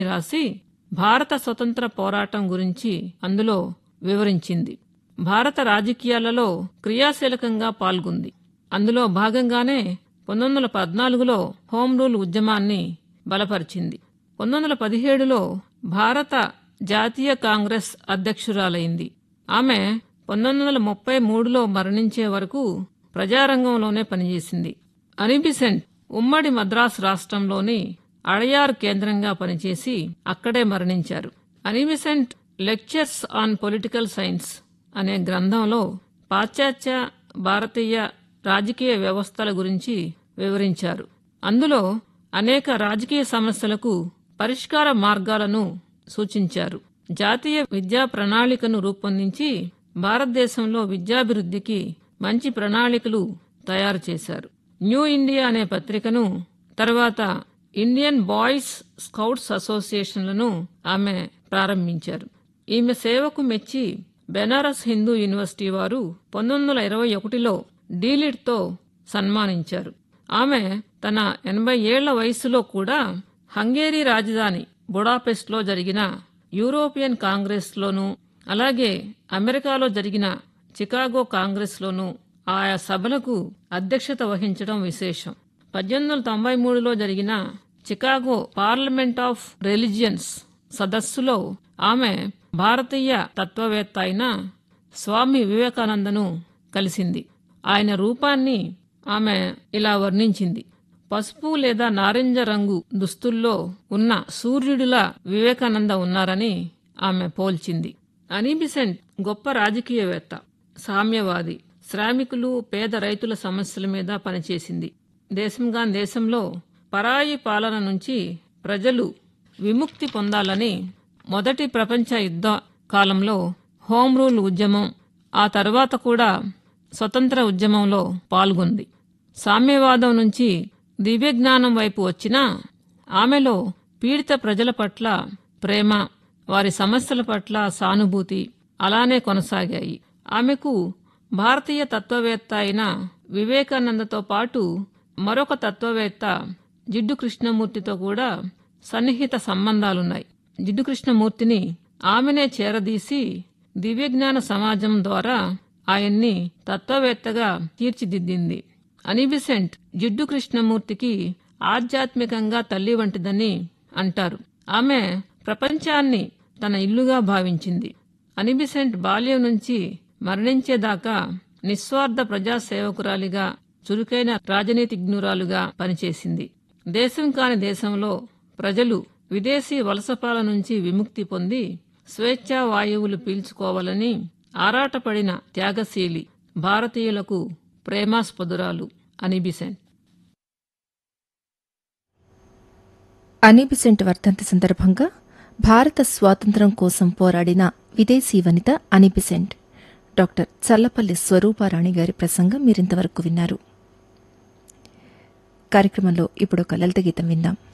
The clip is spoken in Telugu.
రాసి భారత స్వతంత్ర పోరాటం గురించి అందులో వివరించింది భారత రాజకీయాలలో క్రియాశీలకంగా పాల్గొంది అందులో భాగంగానే పంతొమ్మిది వందల పద్నాలుగులో హోం రూల్ ఉద్యమాన్ని బలపరిచింది పంతొమ్మిది వందల పదిహేడులో భారత జాతీయ కాంగ్రెస్ అధ్యక్షురాలైంది ఆమె పంతొమ్మిది వందల ముప్పై మూడులో మరణించే వరకు ప్రజారంగంలోనే పనిచేసింది అనిబిసెంట్ ఉమ్మడి మద్రాసు రాష్ట్రంలోని అడయార్ కేంద్రంగా పనిచేసి అక్కడే మరణించారు Annie Besant lectures on political science అనే గ్రంథంలో పాశ్చాత్య భారతీయ రాజకీయ వ్యవస్థల గురించి వివరించారు అందులో అనేక రాజకీయ సమస్యలకు పరిష్కార మార్గాలను సూచించారు జాతీయ విద్యా ప్రణాళికను రూపొందించి భారతదేశంలో విద్యాభివృద్ధికి మంచి ప్రణాళికలు తయారు చేశారు న్యూ ఇండియా అనే పత్రికను తర్వాత ఇండియన్ బాయ్స్ స్కౌట్స్ అసోసియేషన్లను ఆమె ప్రారంభించారు ఈమె సేవకు మెచ్చి బెనారస్ హిందూ యూనివర్సిటీ వారు పంతొమ్మిది వందల ఇరవై ఒకటిలో డీలిట్తో సన్మానించారు ఆమె తన ఎనభై ఏళ్ల వయసులో కూడా హంగేరీ రాజధాని బుడాపెస్ట్లో జరిగిన యూరోపియన్ కాంగ్రెస్లోనూ అలాగే అమెరికాలో జరిగిన చికాగో కాంగ్రెస్లోనూ ఆయా సభలకు అధ్యక్షత వహించడం విశేషం పద్దెనిమిది వందల తొంభై మూడులో జరిగిన చికాగో పార్లమెంట్ ఆఫ్ రిలిజియన్స్ సదస్సులో ఆమె భారతీయ తత్వవేత్త అయిన స్వామి వివేకానందను కలిసింది ఆయన రూపాన్ని ఆమె ఇలా వర్ణించింది పసుపు లేదా నారింజ రంగు దుస్తుల్లో ఉన్న సూర్యుడిలా వివేకానంద ఉన్నారని ఆమె పోల్చింది అనిబిసెంట్ గొప్ప రాజకీయవేత్త సామ్యవాది శ్రామికులు పేద రైతుల సమస్యల మీద పనిచేసింది దేశంగా దేశంలో పరాయి పాలన నుంచి ప్రజలు విముక్తి పొందాలని మొదటి ప్రపంచ యుద్ధ కాలంలో హోం రూల్ ఉద్యమం ఆ తర్వాత కూడా స్వతంత్ర ఉద్యమంలో పాల్గొంది సామ్యవాదం నుంచి దివ్యజ్ఞానం వైపు వచ్చినా ఆమెలో పీడిత ప్రజల పట్ల ప్రేమ వారి సమస్యల పట్ల సానుభూతి అలానే కొనసాగాయి ఆమెకు భారతీయ తత్వవేత్త అయిన వివేకానందతో పాటు మరొక తత్వవేత్త జిడ్డు కృష్ణమూర్తితో కూడా సన్నిహిత సంబంధాలున్నాయి జిడ్డు కృష్ణమూర్తిని ఆమెనే చేరదీసి దివ్యజ్ఞాన సమాజం ద్వారా ఆయన్ని తత్వవేత్తగా తీర్చిదిద్దింది అనిబిసెంట్ జిడ్డు కృష్ణమూర్తికి ఆధ్యాత్మికంగా తల్లి వంటిదని అంటారు ఆమె ప్రపంచాన్ని తన ఇల్లుగా భావించింది అనిబిసెంట్ బాల్యం నుంచి మరణించేదాకా నిస్వార్థ ప్రజాసేవకురాలిగా చురుకైన రాజనీతిజ్ఞురాలుగా పనిచేసింది దేశం కాని దేశంలో ప్రజలు విదేశీ వలసపాల నుంచి విముక్తి పొంది స్వేచ్ఛా వాయువులు పీల్చుకోవాలని ఆరాటపడిన త్యాగశీలి భారతీయులకు ప్రేమాస్పదురాలు అనిబిసెంట్ అనిబిసెంట్ వర్ధంతి సందర్భంగా భారత స్వాతంత్ర్యం కోసం పోరాడిన విదేశీ వనిత అనిబిసెంట్ డాక్టర్ చల్లపల్లి స్వరూపారాణి గారి ప్రసంగం మీరింతవరకు విన్నారు కార్యక్రమంలో ఇప్పుడు ఒక లలిత గీతం విందాం